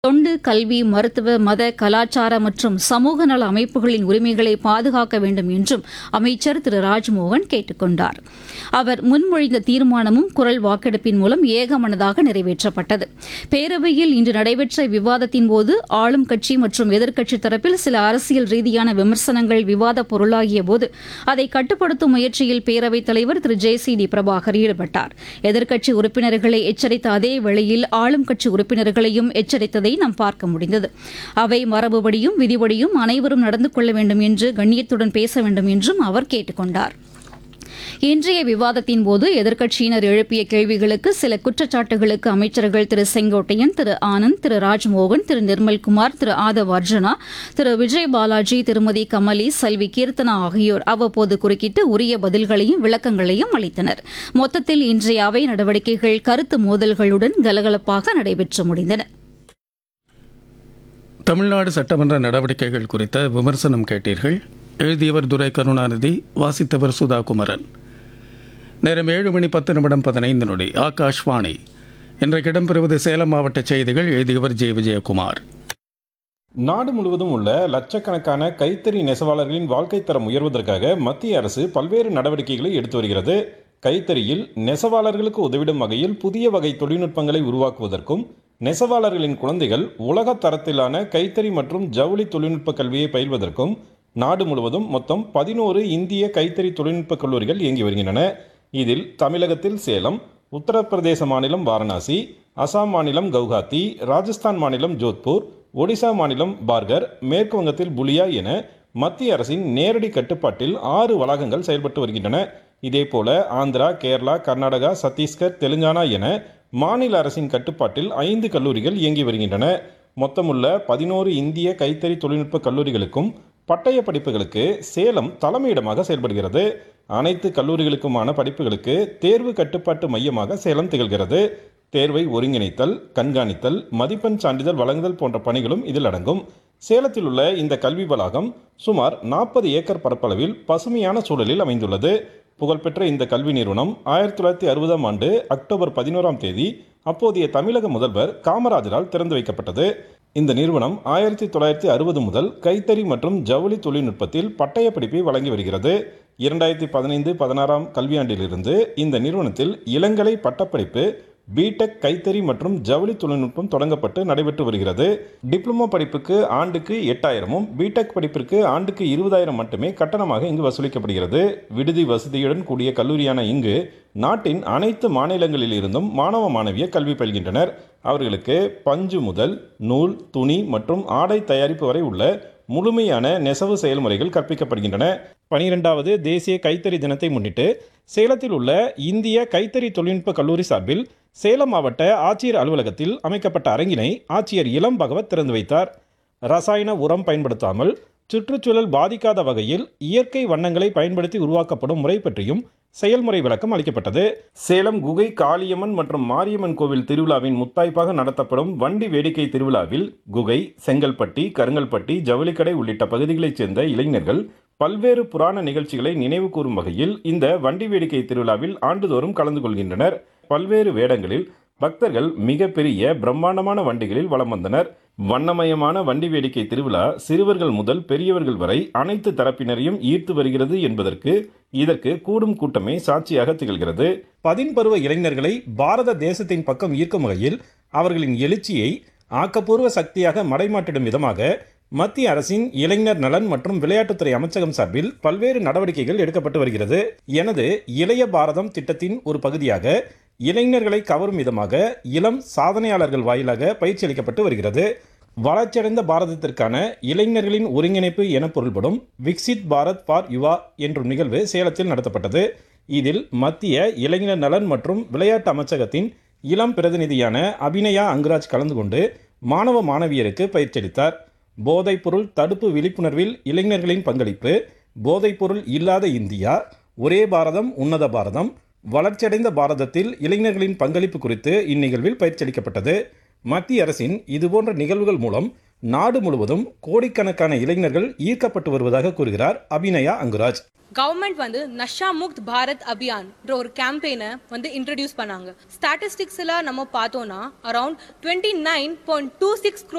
தொண்டு கல்வி மருத்துவ மத கலாச்சார மற்றும் சமூக நல அமைப்புகளின் உரிமைகளை பாதுகாக்க வேண்டும் என்றும் அமைச்சர் திரு ராஜ்மோகன் கேட்டுக் கொண்டார் அவர் முன்மொழிந்த தீர்மானமும் குரல் வாக்கெடுப்பின் மூலம் ஏகமனதாக நிறைவேற்றப்பட்டது பேரவையில் இன்று நடைபெற்ற விவாதத்தின் போது ஆளும் கட்சி மற்றும் எதிர்க்கட்சித் தரப்பில் சில அரசியல் ரீதியான விமர்சனங்கள் விவாத பொருளாகிய போது அதை கட்டுப்படுத்தும் முயற்சியில் பேரவைத் தலைவர் Thiru J C D Prabhakar ஈடுபட்டார் எதிர்க்கட்சி உறுப்பினர்களை எச்சரித்த அதே வேளையில் ஆளும் கட்சி உறுப்பினர்களையும் எச்சரித்ததை நாம் பார்க்க முடிந்தது அவை மரபுபடியும் விதிபடியும் அனைவரும் நடந்து கொள்ள வேண்டும் என்று கண்ணியத்துடன் பேச வேண்டும் என்றும் அவர் கேட்டுக் கொண்டார் இன்றைய விவாதத்தின் போது எதிர்க்கட்சியினர் எழுப்பிய கேள்விகளுக்கு சில குற்றச்சாட்டுகளுக்கு அமைச்சர்கள் திரு செங்கோட்டையன் திரு ஆனந்த் திரு ராஜ்மோகன் திரு நிர்மல்குமார் திரு ஆதவ் அர்ஜுனா திரு விஜய் பாலாஜி திருமதி கமலி செல்வி கீர்த்தனா ஆகியோர் அவ்வப்போது குறுக்கிட்டு உரிய பதில்களையும் விளக்கங்களையும் அளித்தனர் மொத்தத்தில் இன்றைய அவை நடவடிக்கைகள் கருத்து மோதல்களுடன் கலகலப்பாக நடைபெற்று முடிந்தன தமிழ்நாடு சட்டமன்ற நடவடிக்கைகள் குறித்த விமர்சனம் கேட்டீர்கள் எழுதியவர் துரை கருணாநிதி வாசித்தவர் சுதா குமரன் நேரம் ஏழு மணி பத்து நிமிடம் பதினைந்து நொடி ஆகாஷ்வாணி இன்றைக்கு இடம்பெறுவது சேலம் மாவட்ட செய்திகள் எழுதியவர் ஜே விஜயகுமார் நாடு முழுவதும் உள்ள லட்சக்கணக்கான கைத்தறி நெசவாளர்களின் வாழ்க்கை தரம் உயர்வதற்காக மத்திய அரசு பல்வேறு நடவடிக்கைகளை எடுத்து வருகிறது கைத்தறியில் நெசவாளர்களுக்கு உதவிடும் வகையில் புதிய வகை தொழில்நுட்பங்களை உருவாக்குவதற்கும் நெசவாளர்களின் குழந்தைகள் உலக தரத்திலான கைத்தறி மற்றும் ஜவுளி தொழில்நுட்ப கல்வியை பயில்வதற்கும் நாடு முழுவதும் மொத்தம் பதினோரு இந்திய கைத்தறி தொழில்நுட்ப கல்லூரிகள் இயங்கி வருகின்றன இதில் தமிழகத்தில் சேலம் உத்தரப்பிரதேச மாநிலம் வாரணாசி அசாம் மாநிலம் கவுஹாத்தி ராஜஸ்தான் மாநிலம் ஜோத்பூர் ஒடிசா மாநிலம் பார்கர் மேற்கு வங்கத்தில் புலியா என மத்திய அரசின் நேரடி கட்டுப்பாட்டில் ஆறு வளாகங்கள் செயல்பட்டு வருகின்றன இதேபோல ஆந்திரா கேரளா கர்நாடகா சத்தீஸ்கர் தெலுங்கானா என மாநில அரசின் கட்டுப்பாட்டில் ஐந்து கல்லூரிகள் இயங்கி வருகின்றன மொத்தமுள்ள பதினோரு இந்திய கைத்தறி தொழில்நுட்ப கல்லூரிகளுக்கும் பட்டய படிப்புகளுக்கு சேலம் தலைமையிடமாக செயல்படுகிறது அனைத்து கல்லூரிகளுக்குமான படிப்புகளுக்கு தேர்வு கட்டுப்பாட்டு மையமாக சேலம் திகழ்கிறது தேர்வை ஒருங்கிணைத்தல் கண்காணித்தல் மதிப்பெண் சான்றிதழ் வழங்குதல் போன்ற பணிகளும் இதில் அடங்கும் சேலத்தில் உள்ள இந்த கல்வி வளாகம் சுமார் நாற்பது ஏக்கர் பரப்பளவில் பசுமையான சூழலில் அமைந்துள்ளது புகழ்பெற்ற இந்த கல்வி நிறுவனம் ஆயிரத்தி தொள்ளாயிரத்தி அறுபதாம் ஆண்டு அக்டோபர் பதினோராம் தேதி அப்போதைய தமிழக முதல்வர் காமராஜரால் திறந்து வைக்கப்பட்டது இந்த நிறுவனம் ஆயிரத்தி தொள்ளாயிரத்தி அறுபது முதல் கைத்தறி மற்றும் ஜவுளி தொழில்நுட்பத்தில் பட்டய படிப்பை வழங்கி வருகிறது இரண்டாயிரத்தி பதினைந்து பதினாறாம் கல்வியாண்டிலிருந்து இந்த நிறுவனத்தில் இளங்கலை பட்டப்படிப்பு பிடெக் கைத்தறி மற்றும் ஜவுளி தொழில்நுட்பம் தொடங்கப்பட்டு நடைபெற்று வருகிறது டிப்ளமோ படிப்புக்கு ஆண்டுக்கு எட்டாயிரமும் பிடெக் படிப்பிற்கு ஆண்டுக்கு இருபதாயிரம் மட்டுமே கட்டணமாக இங்கு வசூலிக்கப்படுகிறது விடுதி வசதியுடன் கூடிய கல்லூரியான இங்கு நாட்டின் அனைத்து மாநிலங்களில் இருந்தும் மாணவ மாணவியர் கல்வி பயில்கின்றனர் அவர்களுக்கு பஞ்சு முதல் நூல் துணி மற்றும் ஆடை தயாரிப்பு வரை உள்ள முழுமையான நெசவு செயல்முறைகள் கற்பிக்கப்படுகின்றன பனிரெண்டாவது தேசிய கைத்தறி தினத்தை முன்னிட்டு சேலத்தில் உள்ள இந்திய கைத்தறி தொழில்நுட்ப கல்லூரி சார்பில் சேலம் மாவட்ட ஆட்சியர் அலுவலகத்தில் அமைக்கப்பட்ட அரங்கினை ஆட்சியர் இளம் பகவத் திறந்து வைத்தார் ரசாயன உரம் பயன்படுத்தாமல் சுற்றுச்சூழல் பாதிக்காத வகையில் இயற்கை வண்ணங்களை பயன்படுத்தி உருவாக்கப்படும் முறை பற்றியும் செயல்முறை விளக்கம் அளிக்கப்பட்டது சேலம் குகை காளியம்மன் மற்றும் மாரியம்மன் கோவில் திருவிழாவின் முத்தாய்ப்பாக நடத்தப்படும் வண்டி வேடிக்கை திருவிழாவில் குகை செங்கல்பட்டி கருங்கல்பட்டி ஜவுளிக்கடை உள்ளிட்ட பகுதிகளைச் சேர்ந்த இளைஞர்கள் பல்வேறு புராண நிகழ்ச்சிகளை நினைவு கூறும் வகையில் இந்த வண்டி வேடிக்கை திருவிழாவில் ஆண்டுதோறும் கலந்து கொள்கின்றனர் பல்வேறு வேடங்களில் பக்தர்கள் மிகப்பெரிய பிரம்மாண்டமான வண்டிகளில் வலம் வந்தனர் வண்ணமயமான வண்டி வேடிக்கை திருவிழா சிறுவர்கள் முதல் பெரியவர்கள் வரை அனைத்து தரப்பினரையும் ஈர்த்து வருகிறது என்பதற்கு இதற்கு கூடும் கூட்டமே சாட்சியாக திகழ்கிறது பதின்பருவ இளைஞர்களை பாரத தேசத்தின் பக்கம் ஈர்க்கும் வகையில் அவர்களின் எழுச்சியை ஆக்கப்பூர்வ சக்தியாக மடைமாட்டிடும் விதமாக மத்திய அரசின் இளைஞர் நலன் மற்றும் விளையாட்டுத்துறை அமைச்சகம் சார்பில் பல்வேறு நடவடிக்கைகள் எடுக்கப்பட்டு வருகிறது எனது இளைய பாரதம் திட்டத்தின் ஒரு பகுதியாக இளைஞர்களை கவரும் விதமாக இளம் சாதனையாளர்கள் வாயிலாக பயிற்சி அளிக்கப்பட்டு வருகிறது வளர்ச்சியடைந்த பாரதத்திற்கான இளைஞர்களின் ஒருங்கிணைப்பு என பொருள்படும் விக்சித் பாரத் ஃபார் யுவா என்ற நிகழ்வு சேலத்தில் நடத்தப்பட்டது இதில் மத்திய இளைஞர் நலன் மற்றும் விளையாட்டு அமைச்சகத்தின் இளம் பிரதிநிதியான அபிநயா அங்குராஜ் கலந்து கொண்டு மாணவ மாணவியருக்கு பயிற்சியளித்தார் போதைப்பொருள் தடுப்பு விழிப்புணர்வில் இளைஞர்களின் பங்களிப்பு போதைப்பொருள் இல்லாத இந்தியா ஒரே பாரதம் உன்னத பாரதம் வளர்ச்சியடைந்த பாரதத்தில் இளைஞர்களின் பங்களிப்பு குறித்து இந்நிகழ்வில் பயிற்சியளிக்கப்பட்டது மத்திய அரசின் இதுபோன்ற நிகழ்வுகள் மூலம் நாடு முழுவதும் கோடிக்கணக்கான இளைஞர்கள் ஈர்க்கப்பட்டு வருவதாக கூறுகிறார் அபிநயா அங்குராஜ் கவர்மெண்ட் வந்து நஷா முக்த் பாரத் அபியான்ன்ற ஒரு கேம்பெயினை வந்து இன்ட்ரடியூஸ் பண்ணாங்க ஸ்டாட்டிஸ்டிக்ஸில் நம்ம பார்த்தோம்னா around twenty nine point two six